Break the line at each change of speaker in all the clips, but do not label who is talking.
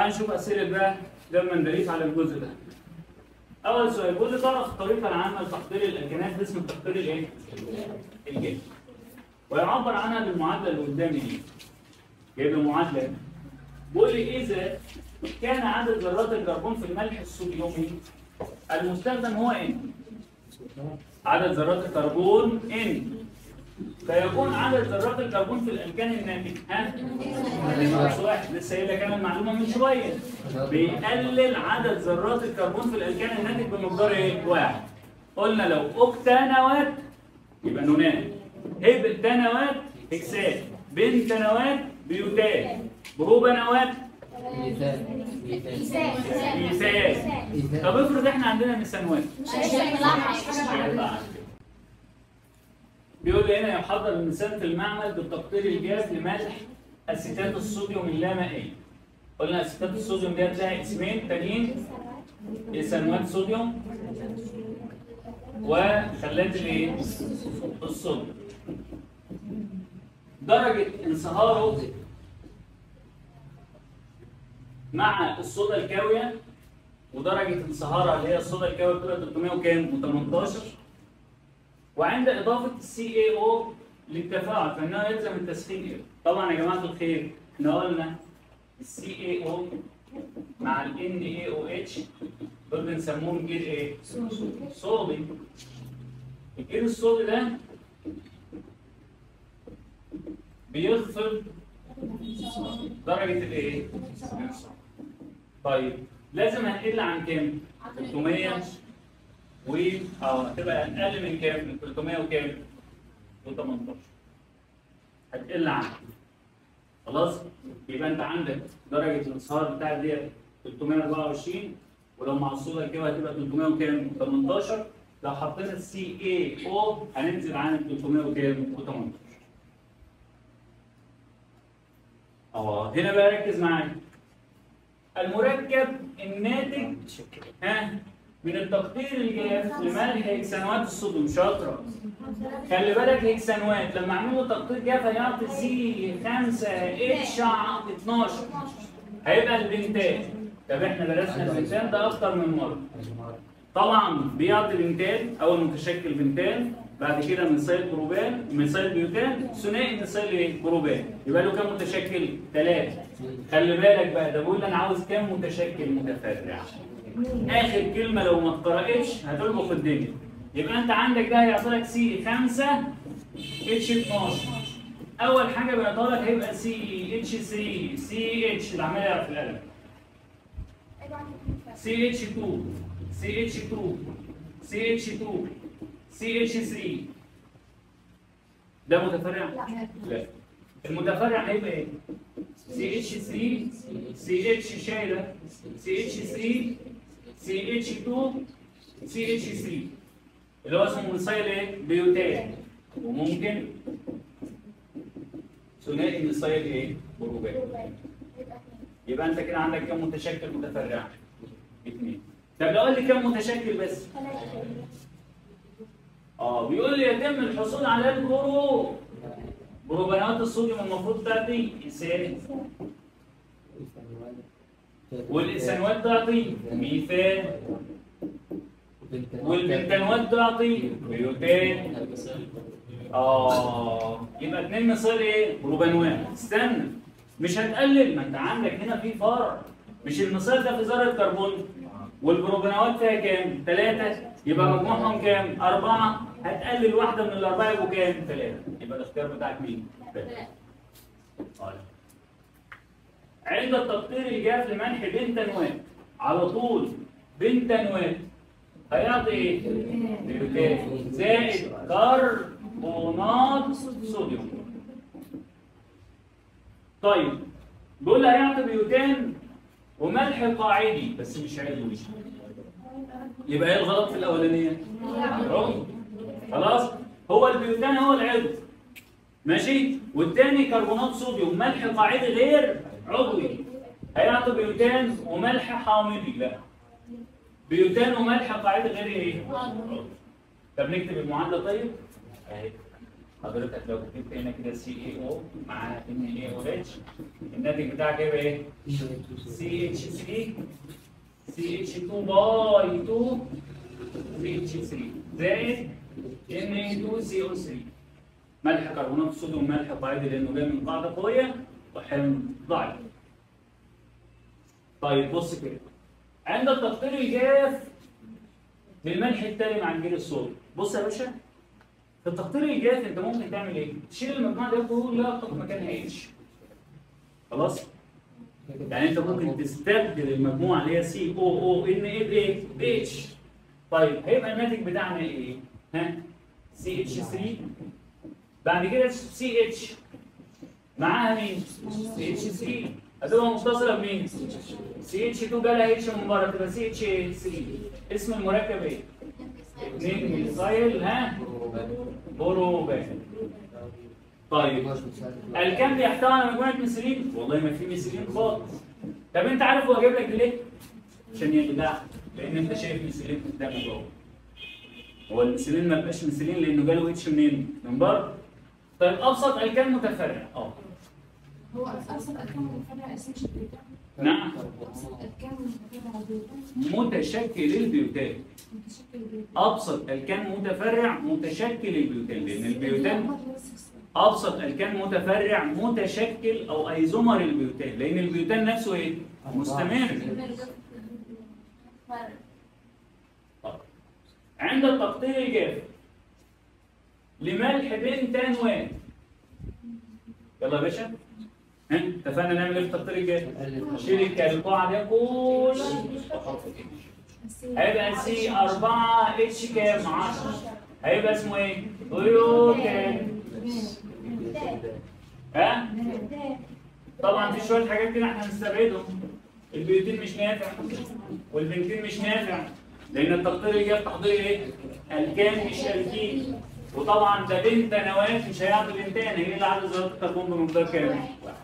تعال نشوف اسئله بقى لما ندرس على الجزء ده اول سؤال بيقول لي تعرف الطريقه العامه لتحضير الالكانات باسم التحضير الايه؟ الجاف ويعبر عنها بالمعادله اللي قدامي دي جايب لي معادله هنا. بيقول لي اذا كان عدد ذرات الكربون في الملح الصوديومي المستخدم هو ان عدد ذرات الكربون ان فيكون عدد ذرات الكربون في الالكان الناتج ها؟ ناقص واحد لسه قايل لك انا المعلومه من شويه بيقلل عدد ذرات الكربون في الالكان الناتج بمقدار ايه؟ واحد قلنا لو اوكتانوات يبقى نونات هبتانوات هكسات بنتانوات بيوتات بروبانوات
مثال مثال
ميثان طب افرض احنا عندنا ميثانوات بيقول لي هنا يحضر الميثان في المعمل بالتقطير الجاف لملح اسيتات الصوديوم اللامائيه قلنا اسيتات الصوديوم دي هتلاقي اسمين تانيين ميثانوات صوديوم وخلات الايه؟ الصوديوم درجة انصهاره مع الصودا الكاوية ودرجة انصهارها اللي هي الصودا الكاوية بتبقى 300 وكام؟ و18 وعند إضافة السي اي او للتفاعل فإنه يلزم التسخين ايه؟ طبعا يا جماعة الخير احنا قلنا السي اي او مع ال ان اي او اتش دول بنسموهم جيل ايه؟ صودي الجيل الصودي ده بيخفض درجة الايه؟ طيب لازم هنقل عن كام؟ 300 و اه هتبقى اقل من كام؟ من 300 وكام؟ و18 هتقل عنها خلاص؟ يبقى انت عندك درجة الانصهار بتاعت ديت 324 ولو مع الصودا الكيو هتبقى 300 وكام؟ 18 لو حطينا السي اي او هننزل عن ال 300 وكام؟ و18 اه هنا بقى ركز معايا المركب الناتج ها من التقطير الجاف لملح هكسانوات الصوديوم شاطره خلي بالك هكسانوات لما اعمل له تقطير جاف هيعطي سي 5 اتش 12 هيبقى البنتان طب احنا درسنا البنتان ده اكتر من مره طبعا بيعطي بنتان اول متشكل بنتان بعد كده ميثايل بروبان ميثايل بيوتان ثنائي ميثايل ايه بروبان يبقى له كام متشكل ثلاثه خلي بالك بقى ده بيقول لي انا عاوز كام متشكل متفرع اخر كلمه لو ما اتقرأتش هتلبخ الدنيا يبقى انت عندك ده هيعطي لك سي 5 اتش 12 اول حاجه بيعطيها لك هيبقى سي اتش 3 سي اتش اللي عمال يعرف القلم سي اتش 2 سي اتش 2 سي اتش 2 سي اتش 3 ده متفرع؟ لا المتفرع هيبقى ايه؟ سي اتش 3 سي اتش شايله سي اتش 3 سي اتش 2 سي اتش 3 اللي هو اسمه ميثايل ايه؟ بيوتان وممكن ثنائي ميثايل ايه؟ بروبان يبقى انت كده عندك كم متشكل متفرع؟ اثنين طب لو قال لي كم متشكل بس؟ اه بيقول لي يتم الحصول على البرو بروبانات الصوديوم المفروض تعطي إنسان والإنسانوات تعطي ميثان والبنتانوات تعطي بيوتان اه يبقى اتنين مثال ايه؟ بروبانوات استنى مش هتقلل ما انت عندك هنا في فرع مش المثال ده في ذرة كربون والبروبانوات فيها كام؟ ثلاثة يبقى مجموعهم كام؟ أربعة هتقلل واحدة من الأربعة يبقوا كام؟ ثلاثة يبقى الاختيار بتاعك مين؟ ثلاثة طيب عند التقطير الجاف لمنح بنتانوات على طول بنتانوات هيعطي ايه؟ بيوتان زائد كربونات صوديوم طيب بيقول لي هيعطي بيوتان وملح قاعدي بس مش عضوي يبقى ايه الغلط في الاولانيه؟ عضو خلاص هو البيوتان هو العضو ماشي والتاني كربونات صوديوم ملح قاعدي غير عضوي هيعطي بيوتان وملح حامضي لا بيوتان وملح قاعدي غير ايه؟ عضوي طب نكتب المعادله طيب؟ اهي حضرتك لو كتبت هنا كده سي اي او مع ان اي او اتش الناتج بتاعك هيبقى ايه؟ سي اتش 3 سي اتش 2 باي 2 سي اتش 3 زائد ان اي 2 سي او 3 ملح كربونات الصوديوم ملح قاعدي لانه جاي من قاعده قويه وحمض ضعيف. طيب بص كده عند التقطير الجاف للملح التالي مع الجيل الصوديوم بص يا باشا في التقطير الجاف انت ممكن تعمل ايه؟ تشيل المجموعه دي كلها تحط مكانها اتش خلاص؟ يعني انت ممكن تستبدل المجموعه اللي هي سي او او ان اي بايه؟ باتش طيب هيبقى الناتج بتاعنا ايه؟ ها؟ سي اتش 3 بعد كده سي اتش معاها مين؟ سي اتش 3 هتبقى متصله بمين؟ سي اتش 2 جالها اتش من بره تبقى سي اتش 3 اسم المركب ايه؟ 2 ميثايل ها؟ بروبان طيب الكام بيحتوي على مجموعه ميثيلين؟ والله ما في ميثيلين خالص طب انت عارف هو جايب لك ليه؟ عشان يخدعك لان انت شايف ميثيلين قدامك جوه هو الميثيلين ما بقاش ميثيلين لانه جاله اتش منين؟ من بره طيب ابسط الكان متفرع اه
هو أصلا الكم متفرع اسمه بيوتان
نعم
أصلا الكم متفرع بيوتان
متشكل البيوتان
متشكل بيوتان
ابسط الكان متفرع متشكل البيوتان لان البيوتان ابسط الكان متفرع متشكل او ايزومر البيوتان لان البيوتان نفسه ايه؟ مستمر عند التقطير الجاف لملح بنتانوان يلا يا باشا ها اتفقنا نعمل ايه في التقطير الجاف؟ شيل الكالقاعه دي كلها هيبقى سي 4 اتش كام 10 هيبقى اسمه ايه؟ بيوتان ها؟ طبعا في شويه حاجات كده احنا هنستبعدهم البيوتين مش نافع والبنتين مش نافع لان التقدير اللي جاب تحضير ايه؟ الكان مش الكين وطبعا ده بنت نواه مش هيعطي بنتين هي اللي عدد ذرات الكربون بمقدار كام؟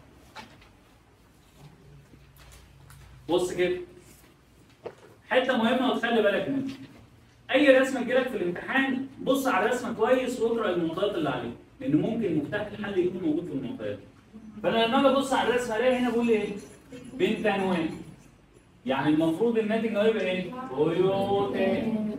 بص كده حته مهمه وتخلي بالك منها اي رسمه تجيلك في الامتحان بص على الرسمه كويس واقرا المعطيات اللي عليها لان ممكن مفتاح الحل يكون موجود في المعطيات فانا لما اجي ابص على الرسمه الاقي هنا بقول ايه؟ بنت عنوان يعني المفروض الناتج ده يبقى ايه؟ بيوتان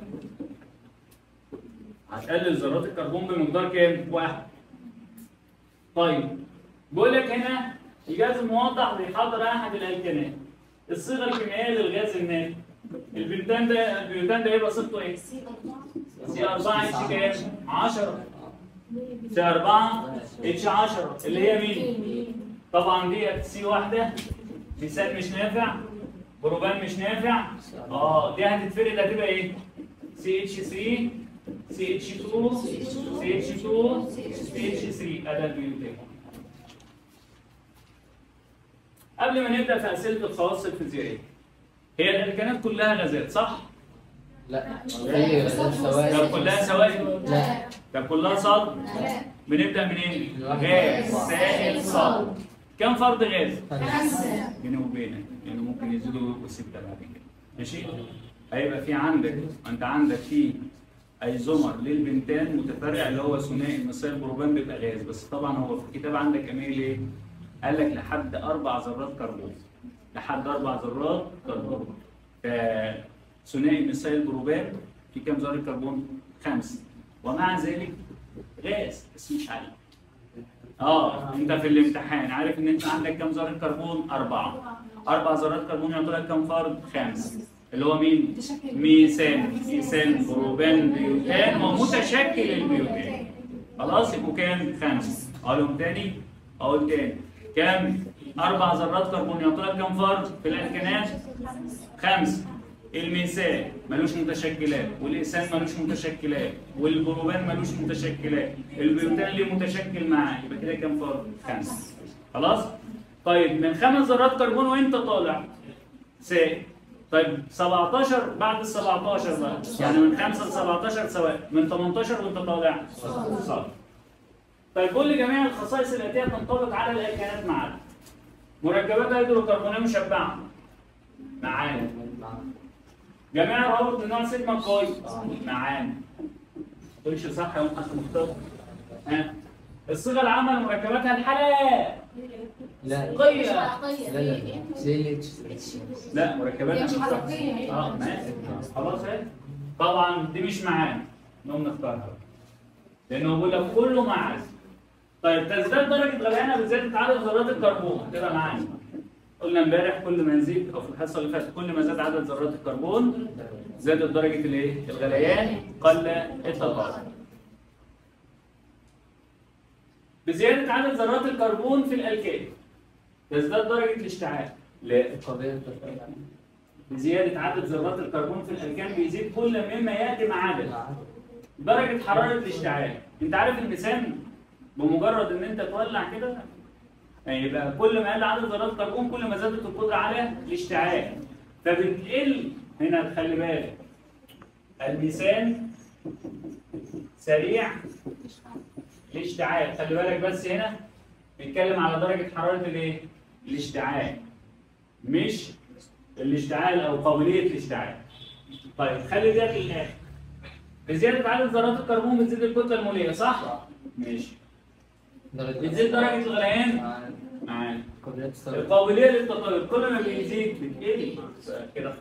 هتقلل ذرات الكربون بمقدار كام؟ واحد. طيب بيقول لك هنا الجهاز الموضح بيحضر احد الالكانات. الصيغه الكيميائيه للغاز الناتج. البنتان ده البيوتان ده هيبقى صيغته ايه؟ سي 4 اتش كام؟ 10 سي 4 اتش 10 اللي هي مين؟ طبعا دي سي واحده مثال مش نافع بروبان مش نافع اه دي هتتفرد هتبقى ايه؟ سي اتش 3 سي اتش 2 سي اتش 2 سي اتش 3 اداه البيوتان قبل ما نبدا في اسئله الخواص الفيزيائيه هي الالكانات كلها غازات صح؟
لا ايوه ده سوائل
طب كلها سوائل
لا
طب كلها صلب بنبدا منين؟ غاز سائل صلب كم فرد غاز؟ بيني وبينك يعني ممكن يزيدوا ويبقوا سته بعد كده ماشي؟ هيبقى في عندك انت عندك في ايزومر للبنتان متفرع اللي هو ثنائي المثال بروبان بيبقى غاز بس طبعا هو في الكتاب عندك اميل ايه؟ قال لك لحد اربع ذرات كربون لحد اربع ذرات كربون ثنائي مثال بروبان في كام ذره كربون؟ خمسه ومع ذلك غاز بس مش عالي اه انت في الامتحان عارف ان انت عندك كام ذره كربون؟ اربعه اربع ذرات كربون يعطوا لك كام فرد؟ خمسه اللي هو مين؟ ميثان ميثان بروبان بيوتان ومتشكل البيوتان خلاص يبقوا كام؟ خمسه اقولهم تاني اقول تاني كام؟ اربع ذرات كربون يعطوا لك كام فرد في الالكانات؟ خمسه الميثان ملوش متشكلات والايثان ملوش متشكلات والبروبان ملوش متشكلات البيوتان ليه متشكل معاه يبقى كده كام فرد؟ خمسه خلاص؟ طيب من خمس ذرات كربون وانت طالع سائل طيب 17 بعد ال 17 بقى يعني من 5 ل 17 سواء من 18 وانت طالع صح طيب كل جميع الخصائص الاتيه تنطبق على الالكانات معانا مركبات هيدروكربونيه مشبعه معانا جميع الروابط من نوع سيجما كوي معانا تقولش صح يا حد مختار ها الصيغه العامه لمركباتها الحالات
لا
مش
لا
حقيقية
لا زي اللي
لا مركباتها
هي مش
مش صح.
حقيقية هي.
اه ماشي خلاص اهي طبعا دي مش معانا نقوم نختارها لانه بيقول لك كله مع عزم طيب تزداد درجه غليانها بزياده عدد ذرات الكربون هتبقى معانا قلنا امبارح كل ما نزيد او في الحصه اللي فاتت كل ما زاد عدد ذرات الكربون زادت درجه الايه؟ الغليان قل التفاعل بزياده عدد ذرات الكربون في الالكان تزداد درجه الاشتعال لا
قضية
بزيادة عدد ذرات الكربون في الألكان بيزيد كل مما يأتي مع عدد درجة حرارة الاشتعال أنت عارف المثال بمجرد إن أنت تولع كده يعني يبقى كل ما قل عدد ذرات الكربون كل ما زادت القدرة على الاشتعال فبتقل هنا خلي بالك الميثان سريع الاشتعال خلي بالك بس هنا بيتكلم على درجة حرارة الايه؟ الاشتعال مش الاشتعال او قابليه الاشتعال. طيب خلي ديت للاخر. بزياده عدد ذرات الكربون بتزيد الكتله الموليه صح؟ ماشي. بتزيد درجه الغليان معانا.
قضية الصبر
القابليه للتطاير كل ما بيزيد بتقل كده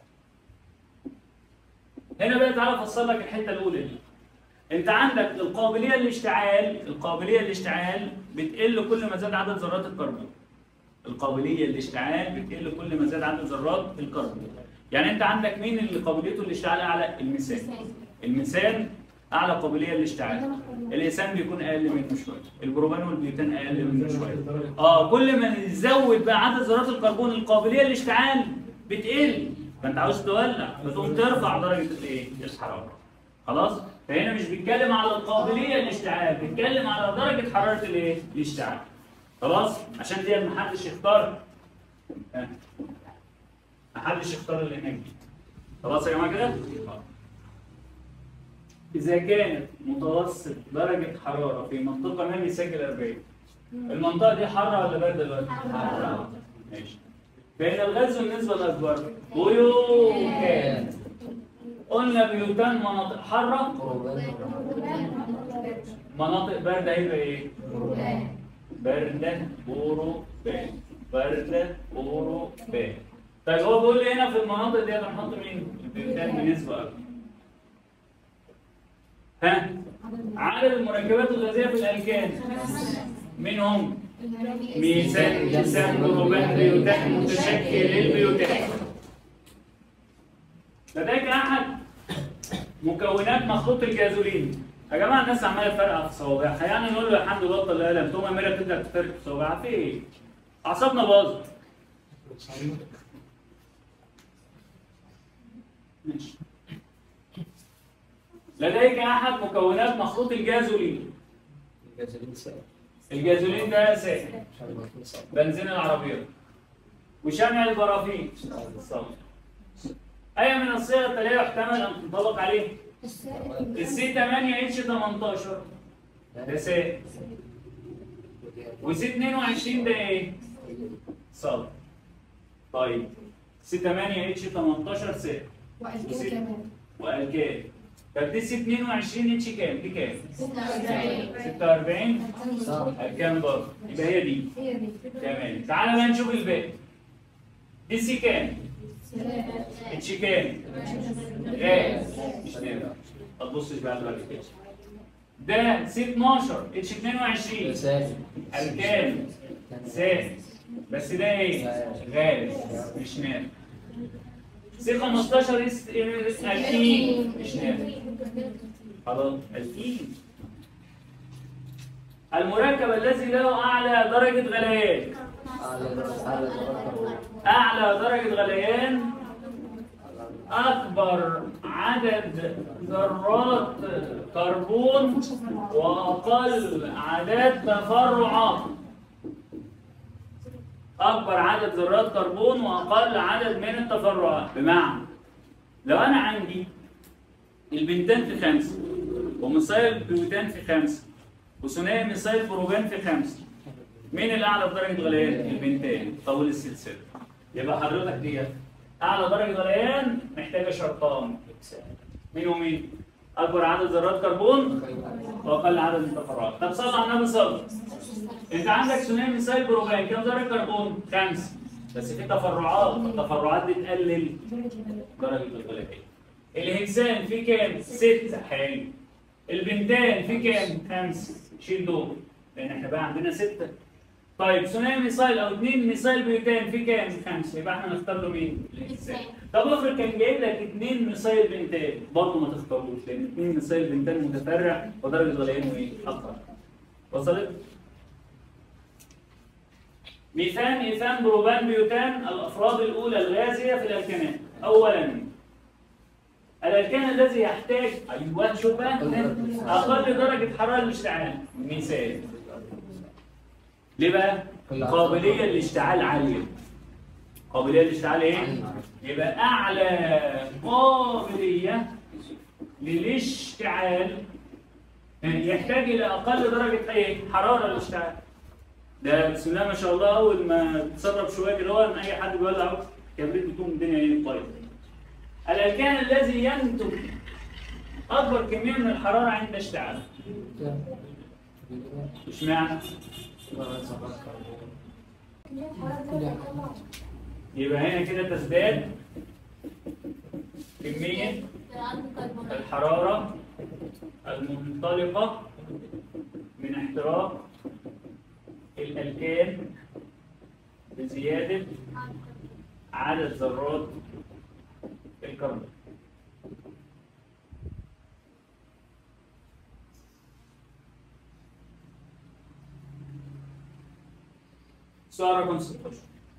هنا بقى تعالى افسر لك الحته الاولى دي. انت عندك القابليه للاشتعال القابليه للاشتعال بتقل كل ما زاد عدد ذرات الكربون. القابليه للاشتعال بتقل كل ما زاد عدد ذرات الكربون. يعني انت عندك مين اللي قابليته للاشتعال اعلى؟ الميثان. الميثان اعلى قابليه للاشتعال. الانسان بيكون اقل منه شويه، البروبان والبيوتان اقل منه شويه. اه كل ما نزود بقى عدد ذرات الكربون القابليه للاشتعال بتقل، فانت عاوز تولع فتقوم ترفع درجه الايه؟ الحراره. خلاص؟ فهنا مش بيتكلم على القابليه للاشتعال، بيتكلم على درجه حراره الايه؟ الاشتعال. خلاص؟ عشان دي ما حدش يختار ها. ما حدش يختار اللي هناك دي. خلاص يا جماعه كده؟ آه. إذا كانت متوسط درجة حرارة في منطقة ما بيسجل 40 المنطقة دي حارة ولا باردة دلوقتي؟ حارة ماشي فإن الغاز النسبة الأكبر بيوتان قلنا بيوتان مناطق حارة مناطق باردة هيبقى إيه؟ باردة بوروبان باردة بوروبان طيب هو بيقول لي هنا في المناطق دي هنحط مين؟ البيوتان بنسبة أكبر ها عدد المركبات الغازية في الألكان منهم ميثان ميثان بروبان بيوتان متشكل للبيوتان لديك أحد مكونات مخلوط الجازولين يا جماعة الناس عمالة تفرقع في صوابعها يعني نقول له يا حمد بطل القلم تقوم أميرة تبدأ تفرق في صوابعها في إيه؟ أعصابنا باظت ماشي لديك احد مكونات مخلوط الجازولين
الجازولين سائل
الجازولين ده سائل
مش عارف ما سائل
بنزين العربيات وشمع البرافين اي من الصيغ التاليه يحتمل ان تنطبق عليه السي 8 اتش 18 ده سائل وسي 22 ده ايه؟ صلب طيب سي 8 اتش 18 سائل
وألكين كمان
والكام طب دي سي 22 اتش كام؟ دي كام؟
46
46 الكام برضه يبقى هي دي
هي دي
تمام تعالى بقى نشوف الباقي دي سي كام؟ اتش كام؟ غاز مش نافع ما تبصش بقى دلوقتي كده ده سي 12 اتش 22
سائل
الكام؟ سائل بس ده ايه؟ غاز مش نافع سي 15 اس الكين مش نافع خلاص الكين المركب الذي له اعلى درجه غليان
أعلى أعلى درجة
اعلى درجه غليان اكبر عدد ذرات كربون واقل عدد تفرعات اكبر عدد ذرات كربون واقل عدد من التفرعات بمعنى لو انا عندي البنتان في خمسه وميثايل بيوتان في خمسه وثنائي ميثايل بروبان في خمسه مين الاعلى بدرجه غليان؟ البنتان طول السلسله يبقى حضرتك ديت اعلى درجه غليان محتاجه شرطان مين ومين؟ اكبر عدد ذرات كربون واقل عدد من التفرعات طب صل على النبي صل انت عندك ثنائي مثال بروبان كم ذره كربون؟ خمسه بس في تفرعات التفرعات دي تقلل درجه الغلبيه الهكسان في كام؟ ستة حلو البنتان في كام؟ خمسة شيل دول لأن احنا بقى عندنا ستة طيب ثنائي ميثايل أو اثنين ميثايل بيوتان في كام؟ خمسة يبقى احنا نختار له مين؟ الهكسان طب افرض كان جايب لك اثنين ميثايل بنتان برضه ما تختاروش لأن اثنين ميثايل بنتان متفرع ودرجة غليانه ايه؟ أكبر وصلت؟ ميثان ايثان بروبان بيوتان الافراد الاولى الغازيه في الالكانات اولا الالكان الذي يحتاج ايوه شوف بقى اقل درجه حراره للاشتعال مثال ليه بقى قابليه للاشتعال عاليه قابليه للاشتعال ايه يبقى اعلى قابليه للاشتعال يحتاج الى اقل درجه ايه حراره للاشتعال ده بسم الله ما شاء الله اول ما تسرب شويه كده هو ان اي حد بيولع كبريت بتقوم الدنيا ايه طيب الالكان الذي ينتج اكبر كميه من الحراره عند اشتعال اشمعنى؟ يبقى هنا كده تزداد كميه الحراره المنطلقه من احتراق الألكان بزيادة عدد ذرات الكربون سؤال رقم 16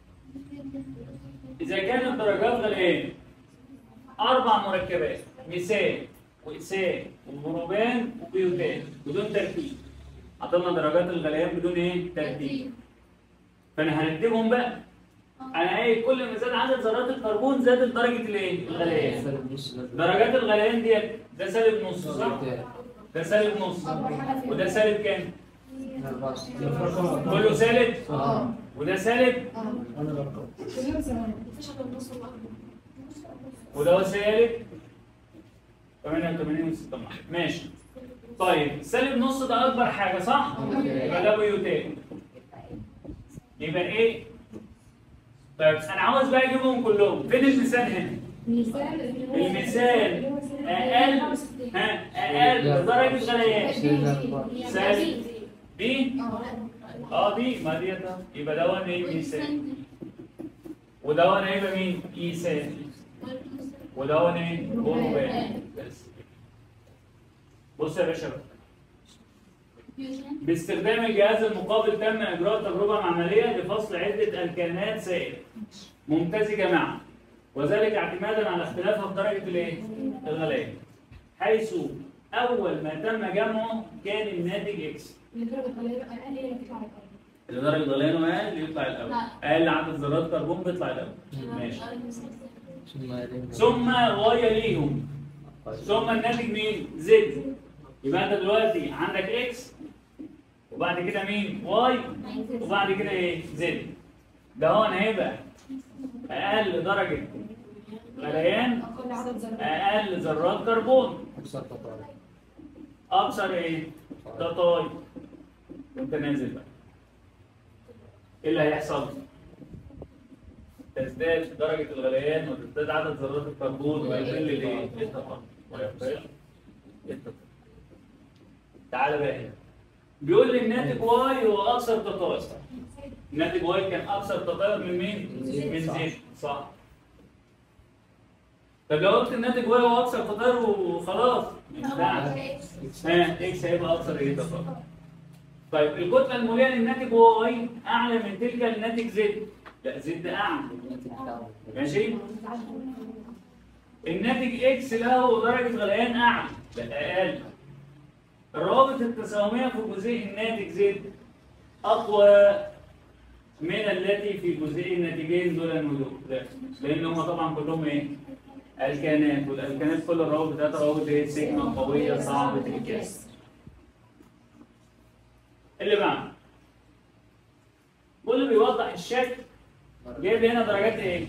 إذا كانت درجات غليان أربع مركبات ميثان وإيثان وبروبان وبيوتان بدون تركيب عطلنا درجات الغليان بدون ايه؟ ترتيب. فانا هرتبهم بقى. انا ايه كل ما زاد عدد ذرات الكربون زادت درجه الايه؟ الغليان. درجات الغليان ديت ده سالب نص صح؟ ده سالب نص وده سالب كام؟ كله سالب
اه
وده سالب
اه كلهم زمان مفيش غير النص والاخضر
وده هو سالب 88 و6 ماشي طيب سالب نص ده اكبر حاجه صح؟ يبقى ده بيوتان يبقى ايه؟ طيب انا عاوز بقى اجيبهم كلهم فين المثال هنا؟
المثال
المثال اقل ها اقل درجه غليان سالب دي اه دي ما دي يبقى ده وانا ايه ميثان وده وانا هيبقى مين؟ ايثان وده وانا ايه؟ بروبان بس بص يا باشا بقى باستخدام الجهاز المقابل تم اجراء تجربه معمليه لفصل عده الكانات سائله ممتزجه معا وذلك اعتمادا على اختلافها في درجه الايه؟ الغليان حيث اول ما تم جمعه كان الناتج اكس
اللي درجة قليلة اقل هي اللي بتطلع على الارض
اللي درجه غليانه اقل يطلع الاول اقل عدد ذرات كربون بيطلع الاول ماشي ثم واي ليهم ثم الناتج مين؟ زد يبقى انت دلوقتي عندك اكس وبعد كده مين؟ واي وبعد كده ايه؟ زد ده هو هيبقى اقل درجه غليان
اقل عدد ذرات
اقل ذرات كربون اكثر ايه؟ تطاي وانت نازل بقى ايه اللي هيحصل؟ تزداد درجة الغليان وتزداد عدد ذرات الكربون ويقل الايه؟ التطاي ويقل التطاي تعالى بقى هنا بيقول لي الناتج واي هو اكثر تطاير الناتج واي كان اكثر تطاير من مين؟ من زيت صح طب لو قلت الناتج واي هو اكثر تطاير وخلاص ما ينفعش ها اكس هيبقى اكثر ايه تطاير طيب الكتله الموليه للناتج واي اعلى من تلك الناتج زد لا زد اعلى ماشي الناتج اكس له درجه غليان اعلى لا اقل الروابط التساهميه في جزيء الناتج زد اقوى من التي في جزيء الناتجين دول ودول لا لان هم طبعا كلهم ايه؟ الكانات والالكانات كل الروابط بتاعتها روابط ايه؟ سيجما قويه صعبه الكسر اللي بعده واللي بيوضح الشكل جايب هنا درجات ايه؟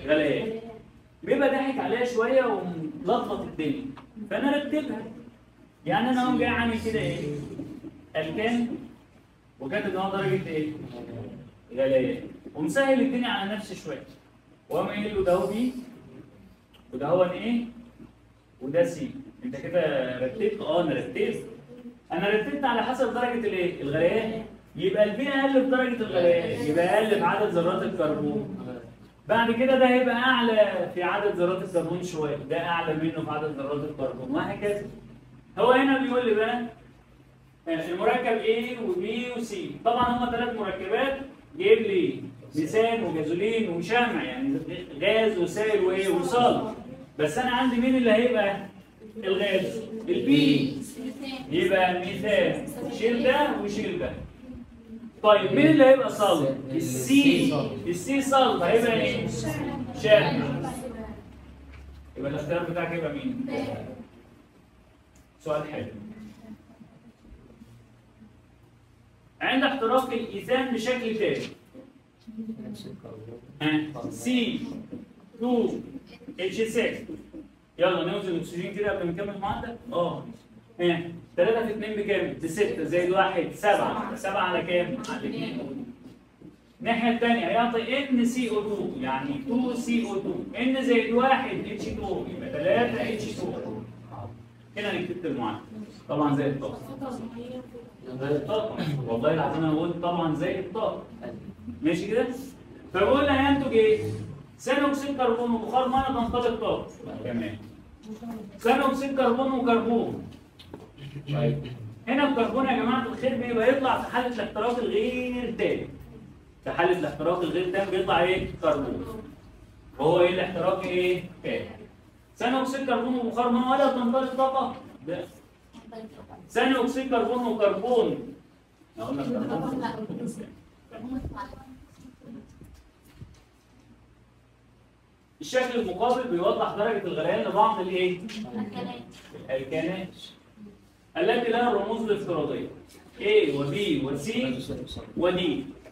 غليان بيبقى ضاحك عليها شويه وملخبط الدنيا فانا رتبها يعني انا اقوم جاي عامل كده ايه؟ الكان وكاتب ان هو درجه ايه؟ غليان ومسهل الدنيا على نفسي شويه وقام قايل له ده هو بي وده هو ان ايه؟ وده سي انت كده رتبت؟ اه انا رتبت انا رتبت على حسب درجه الايه؟ الغليان يبقى البي اقل في درجه الغليان يبقى اقل في عدد ذرات الكربون بعد كده ده هيبقى اعلى في عدد ذرات الكربون شويه ده اعلى منه في عدد ذرات الكربون وهكذا هو هنا بيقول لي بقى المركب A و B و C طبعا هما ثلاث مركبات جايب لي ميثان وجازولين وشمع يعني غاز وسائل وايه وصال بس انا عندي مين اللي هيبقى الغاز البي يبقى الميثان شيل ده وشيل ده طيب مين اللي هيبقى صلب السي السي صلب هيبقى ايه شامع يبقى الاختيار بتاعك يبقى مين سؤال حلو عند احتراق الايثان بشكل تالي سي 2 اتش 6 يلا نوزن الاكسجين كده قبل ما نكمل المعادله اه ها 3 في 2 بكام؟ ب 6 زائد 1 7 7 على كام؟ على 2 الناحيه الثانيه هيعطي ان سي او 2 يعني 2 سي او 2 ان زائد 1 اتش 2 يبقى 3 اتش 2 هنا انا كتبت المعادله طبعا زائد الطاقه الطاقه والله العظيم انا قلت طبعا زائد الطاقه ماشي كده؟ فبقول لي هينتج ايه؟ ثاني اكسيد كربون وبخار ميه تنطلق طاقه تمام ثاني اكسيد كربون وكربون طيب هنا الكربون يا جماعه الخير بيبقى يطلع في حاله الاحتراق الغير تام في حاله الاحتراق الغير تام بيطلع ايه؟ كربون وهو ايه الاحتراق ايه؟ تام ثاني اكسيد كربون وبخار ميه ولا تنطلق طاقه؟ لا ثاني اكسيد كربون وكربون احنا قلنا كربون الشكل المقابل بيوضح درجة الغليان لبعض الايه؟ الالكانات التي لها الرموز الافتراضية A و B و C و D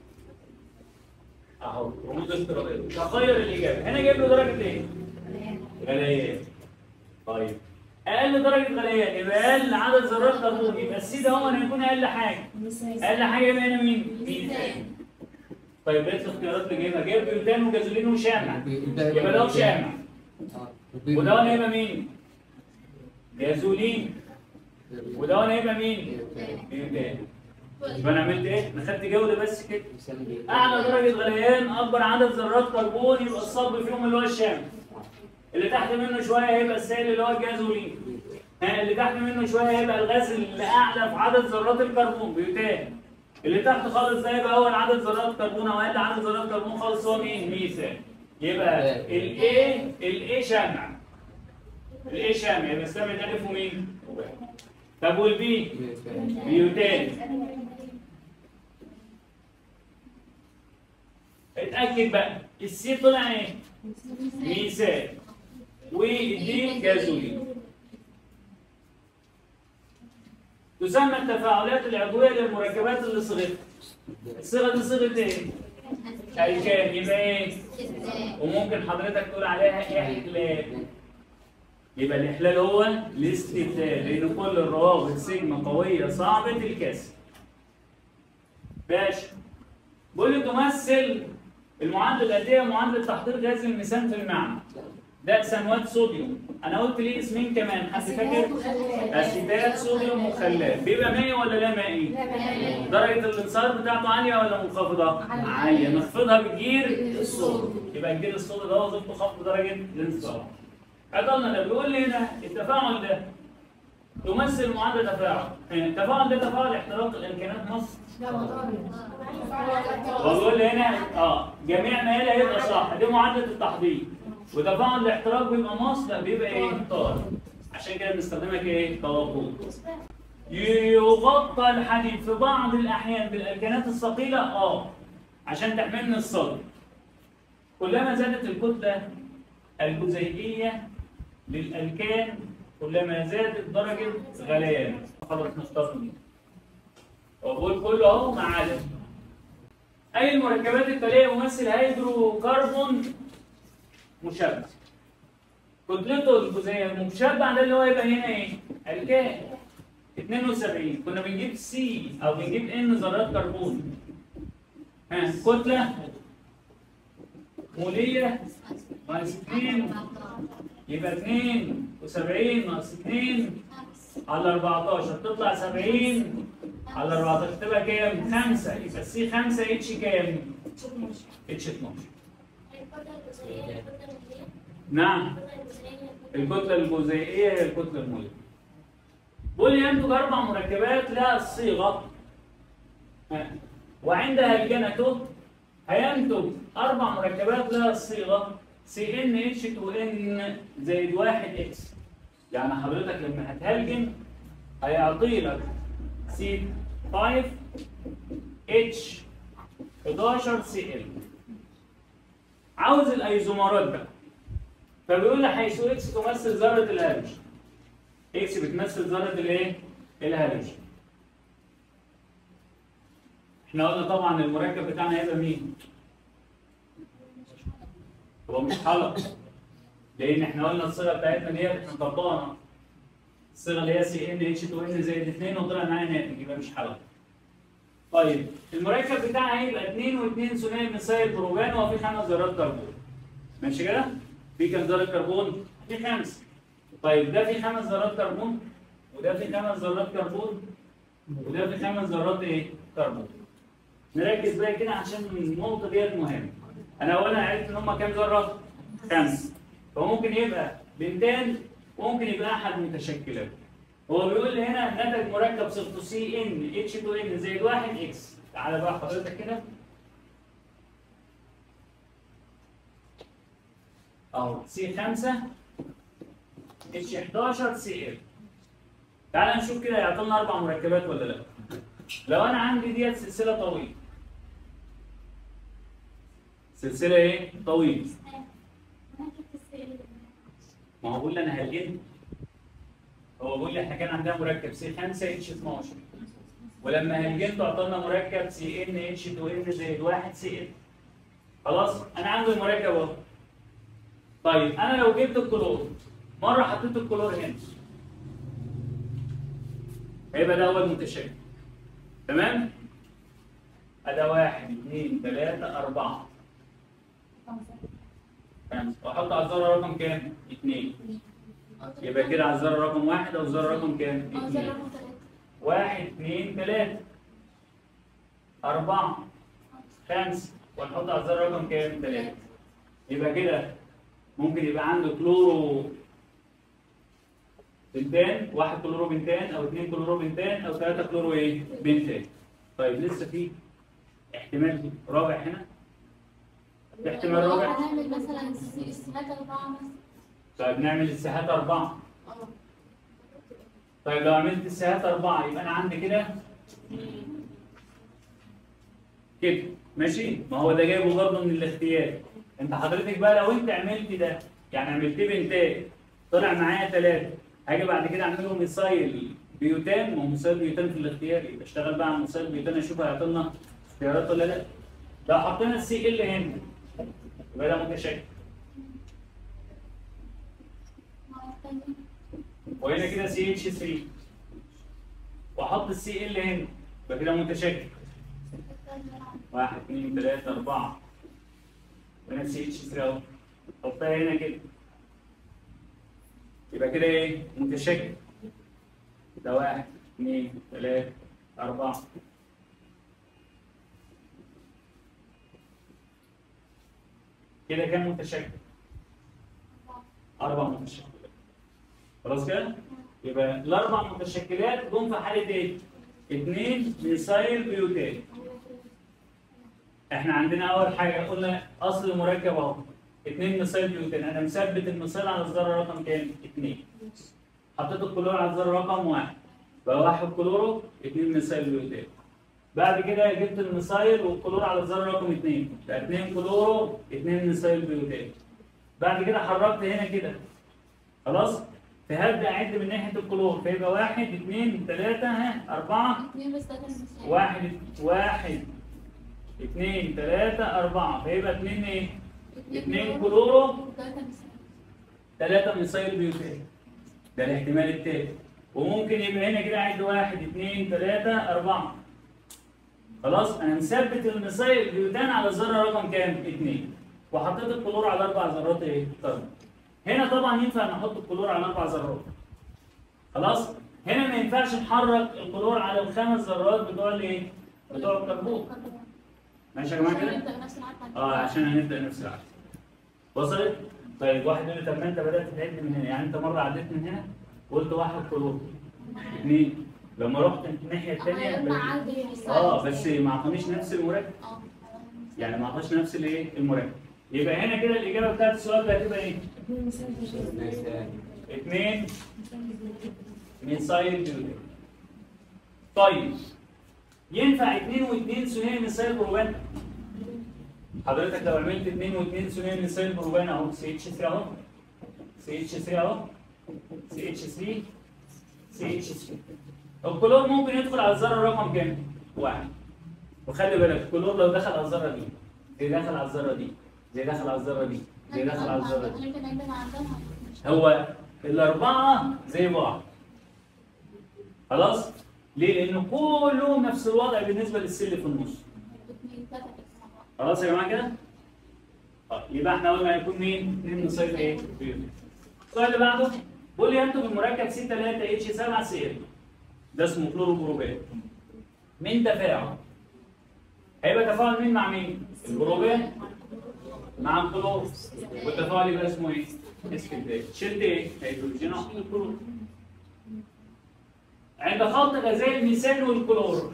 اهو رموز افتراضية تغير الإجابة هنا جايب له درجة ايه؟ غليان طيب أقل درجة غليان يبقى أقل عدد ذرات كربون يبقى السي ده هو هيكون أقل حاجة أقل حاجة يبقى هنا مين؟ ميثان طيب بقيت الاختيارات اللي جايبها جايب بيوتان وجازولين وشامع يبقى ده شامع وده هنا هيبقى مين؟ جازولين وده هنا هيبقى مين؟ بيوتان يبقى انا عملت ايه؟ انا خدت جوده بس كده اعلى درجه غليان اكبر عدد ذرات كربون يبقى الصب فيهم اللي هو الشامع اللي تحت منه شويه هيبقى السائل اللي هو الجازولين ها اللي تحت منه شويه هيبقى الغاز اللي اعلى في عدد ذرات الكربون بيوتان اللي تحت خالص ده يبقى اول عدد ذرات كربون او اقل عدد ذرات كربون خالص هو مين؟ ميثان يبقى الاي الاي شامع الاي شامع يبقى استعمل الف ومين؟ طب والبي؟ بيوتان اتاكد بقى السي طلع ايه؟ ميثان والدي جازولين تسمى التفاعلات العضويه للمركبات اللي صغرت الصيغه دي صيغه ايه؟ الكان يبقى ايه؟ وممكن حضرتك تقول عليها احلال يبقى الاحلال هو الاستبدال لان كل الروابط سيجما قويه صعبه الكسر باشا بيقول لي تمثل المعادله الاتيه معادله تحضير غاز الميثان في المعمل ده سنوات صوديوم انا قلت ليه اسمين كمان حد فاكر اسيتات صوديوم وخلات بيبقى مائي ولا لا مائي درجه الانصهار بتاعته عاليه ولا منخفضه عاليه نخفضها بجير الصودا يبقى الجير الصودا ده وظيفته خفض درجه الانصهار عطلنا ده بيقول لي هنا التفاعل ده تمثل معادله تفاعل التفاعل ده تفاعل احتراق الامكانات مصر بقول لي هنا اه جميع ما يلي هيبقى صح دي معادله التحضير وتفاعل الاحتراق بيبقى مص لا بيبقى ايه طار عشان كده بنستخدمها كايه كوقود يغطى الحديد في بعض الاحيان بالالكانات الثقيله اه عشان تحملنا الصدر كلما زادت الكتله الجزيئيه للالكان كلما زادت درجه غليان خلاص نختار دي وبقول كله اهو ما عدا اي المركبات التاليه يمثل هيدروكربون مشبع كتلته الجزيئيه المشبع ده اللي هو يبقى هنا ايه؟ الكان 72 كنا بنجيب سي او بنجيب ان ذرات كربون ها كتله موليه ناقص 2 يبقى 72 ناقص 2 على 14 تطلع 70 على 14 تبقى كام؟ 5 يبقى السي 5 اتش كام؟ اتش 12 نعم الكتلة الجزيئية هي الكتلة المولية. بيقول لي ينتج أربع مركبات لها الصيغة ها. وعند هلجنته هينتج أربع مركبات لها الصيغة سي ان اتش 2 ان زائد 1 اكس. يعني حضرتك لما هتهلجن هيعطي لك سي 5 اتش 11 سي ال. عاوز الايزومرات بقى. فبيقول لي حيث اكس تمثل ذره الهالوجين اكس بتمثل ذره الايه الهالوجين احنا قلنا طبعا المركب بتاعنا هيبقى مين هو مش حلقه لان احنا قلنا الصيغه بتاعتنا دي احنا طبقنا الصيغه اللي هي سي ان اتش 2 ان زائد 2 وطلع معايا ناتج يبقى مش حلقه طيب المركب بتاعنا هيبقى 2 و2 ثنائي مثال بروبان وفي خمس ذرات كربون ماشي كده في كام ذره كربون في خمسه طيب ده في خمس ذرات كربون وده في خمس ذرات كربون وده في خمس ذرات ايه كربون نركز بقى كده عشان النقطه ديت مهمه انا اولا عرفت ان هم كام ذره خمسه فممكن يبقى بنتان وممكن يبقى احد متشكلات هو بيقول لي هنا نتج مركب صفته سي ان اتش 2 ان زائد 1 اكس تعالى بقى حضرتك كده اهو سي 5 اتش 11 سي ال تعالى نشوف كده يعطينا اربع مركبات ولا لا لو انا عندي ديت سلسله طويله سلسله ايه طويله ما هو بيقول لي انا هلجن هو بيقول لي احنا كان عندنا مركب سي 5 اتش 12 ولما هلجنت اعطانا مركب سي ان اتش 2 ان زائد 1 سي ال خلاص انا عندي المركب اهو طيب انا لو جبت الكلور مره حطيت الكلور هنا هيبقى ده اول متشابه تمام ادي واحد اثنين ثلاثة أربعة خمسة وأحط على الذرة رقم كام؟ اثنين يبقى كده على الذرة رقم واحد أو الذرة رقم كام؟ اثنين واحد اثنين ثلاثة أربعة خمسة ونحط على الذرة رقم كام؟ ثلاثة يبقى كده ممكن يبقى عنده كلورو بنتان واحد كلورو بنتان او اثنين كلورو بنتان او ثلاثة كلورو ايه؟ بنتان. طيب لسه في احتمال رابع هنا في احتمال رابع
هنعمل مثلا السمات أربعة مثلا
طيب نعمل الساحات أربعة
اه
طيب لو عملت الساحات أربعة يبقى أنا عندي كده كده ماشي ما هو ده جايبه برضه من الاختيار انت حضرتك بقى لو انت عملت ده يعني عملت بنتات طلع معايا ثلاثه هاجي بعد كده اعمل لهم ميثايل بيوتان ما هو ميثايل بيوتان في الاختيار يبقى اشتغل بقى على ميثايل بيوتان اشوف هيعطينا اختيارات ولا لا لو حطينا السي ال هنا يبقى ده متشكل وهنا كده سي اتش 3 واحط السي ال هنا يبقى كده متشكل واحد اثنين ثلاثة أربعة هنا سي اتش 3 أهو حطها هنا كده يبقى كده إيه؟ متشكل ده واحد اثنين ثلاثة أربعة كده كام متشكل؟ أربع متشكلات خلاص كده؟ يبقى الأربع متشكلات جم في حالة إيه؟ اثنين ميثايل بيوتان احنا عندنا اول حاجه قلنا اصل المركب اهو 2 مثال بيوتين انا مثبت المثال على الذره رقم كام؟ 2 حطيت الكلور على الذره رقم 1 بقى واحد كلورو 2 مثال بيوتين بعد كده جبت المثايل والكلور على الذره رقم 2 بقى 2 كلورو 2 مثايل بيوتين بعد كده حركت هنا كده خلاص فهبدا اعد من ناحيه الكلور فيبقى 1 2 3 ها 4
اتنين بس تلاتة مثال.
واحد واحد اثنين ثلاثة أربعة فيبقى اثنين إيه؟ اتنين كلورو
وتلاتة مثال.
ثلاثة ميثايل بيوتين ده الاحتمال التالي وممكن يبقى هنا كده عد واحد اثنين ثلاثة أربعة خلاص أنا مثبت الميثايل بيوتان على الذرة رقم كام؟ اثنين وحطيت الكلور على أربع ذرات إيه؟ طيب هنا طبعا ينفع نحط الكلور على أربع ذرات خلاص؟ هنا ما ينفعش نحرك الكلور على الخمس ذرات بتوع الإيه؟ بتوع الكربون ماشي يا جماعة كده؟
نبدأ نفس العدد
اه عشان هنبدا نفس العدد وصلت؟ طيب واحد يقول لي طب ما انت بدات تعد من هنا يعني انت مره عديت من هنا وقلت واحد كلور اثنين لما رحت الناحيه الثانيه
غيرنا عادي
اه بس ما اعطانيش نفس المركب
اه
يعني ما اعطاش نفس الايه المركب يبقى هنا كده الاجابه بتاعت السؤال ده هتبقى ايه؟ اثنين ميثايل بيوتين طيب ينفع اثنين واثنين ثنائي ميثايل بروبان حضرتك لو عملت اثنين واثنين ثنائي ميثايل بروبان اهو سي اتش 3 اهو سي اتش 3 اهو سي اتش 3 سي اتش 3 الكلور ممكن يدخل على الذره رقم كام؟ واحد وخلي بالك الكلور لو دخل على الذره دي زي دخل على الذره دي زي دخل على الذره دي زي دخل على الذره دي
يمكن عندنا عندنا
هو الأربعة زي بعض خلاص؟ ليه؟ لأن كله نفس الوضع بالنسبة للسل في النص
اثنين ثلاثة
خلاص يا جماعة كده؟ طيب يبقى احنا قلنا هيكون مين؟ اتنين نصيب ايه؟ بيوتين. السؤال اللي بعده بيقول لي ينتج المركب سي 3 اتش 7 سي ال ده اسمه كلوروبروبان من تفاعل هيبقى تفاعل مين مع مين؟ البروبان مع الكلور والتفاعل يبقى اسمه ايه؟ اسكندريه شلت ايه؟ هيدروجين احط الكلور عند خلط غازي الميثان والكلور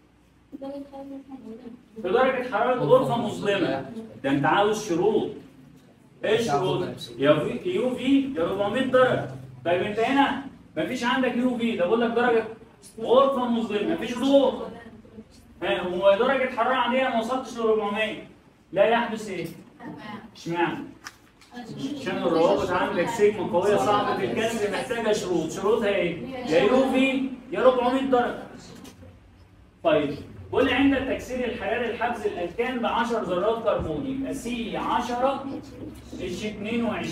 في درجة حرارة غرفة مظلمة ده انت عاوز شروط ايه الشروط؟ يا في يو في يا 400 درجة طيب انت هنا مفيش عندك يو في ده بقول لك درجة غرفة مظلمة مفيش ضوء ها ودرجة حرارة عادية ما وصلتش ل 400 لا يحدث ايه؟ اشمعنى؟ عشان الروابط عندك سيجما قوية صعبة الكسر محتاجة شروط، شروطها ايه؟ يا يو في يا 400 درجة. طيب قول لي عند التكسير الحراري الحبس الالكان ب 10 ذرات كربون يبقى سي 10 اتش 22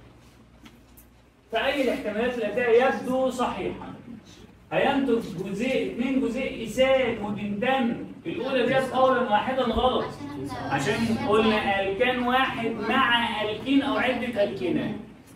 فأي الاحتمالات الآتية يبدو صحيحا هينتج جزيء اثنين جزيء إيثان وبنتم الأولى ديت قولا واحدا غلط عشان قلنا الكان واحد مع الكين او عده الكينات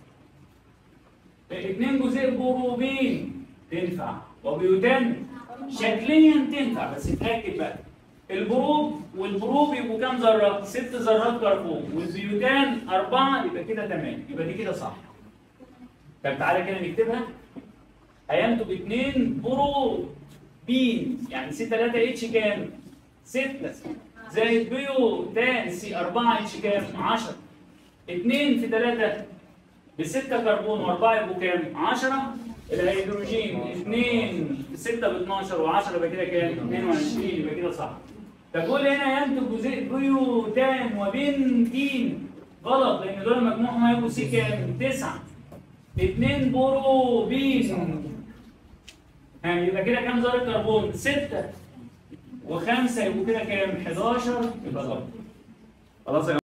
اثنين جزيء بروبين تنفع وبيوتان شكليا تنفع بس اتاكد بقى البروب والبروب يبقوا كام ذره؟ ست ذرات كربون والبيوتان اربعه يبقى كده تمام يبقى دي كده صح طب تعالى كده نكتبها هينتج اثنين بروبين يعني سي 3 اتش كام؟ 6 زائد بيو تان سي 4 اتش كام؟ 10 2 في 3 ب 6 كربون و4 يبقوا كام؟ 10 الهيدروجين 2 في 6 ب 12 و10 يبقى كده كام؟ 22 يبقى كده صح. تقول هنا ينتج جزيء بيوتان وبنتين غلط لان دول مجموعهم هيبقوا سي كام؟ 9 2 بروبين ها يبقى كده كام ذره كربون؟ 6 وخمسه يبقوا كده كام؟ 11 يبقى غلط. خلاص يا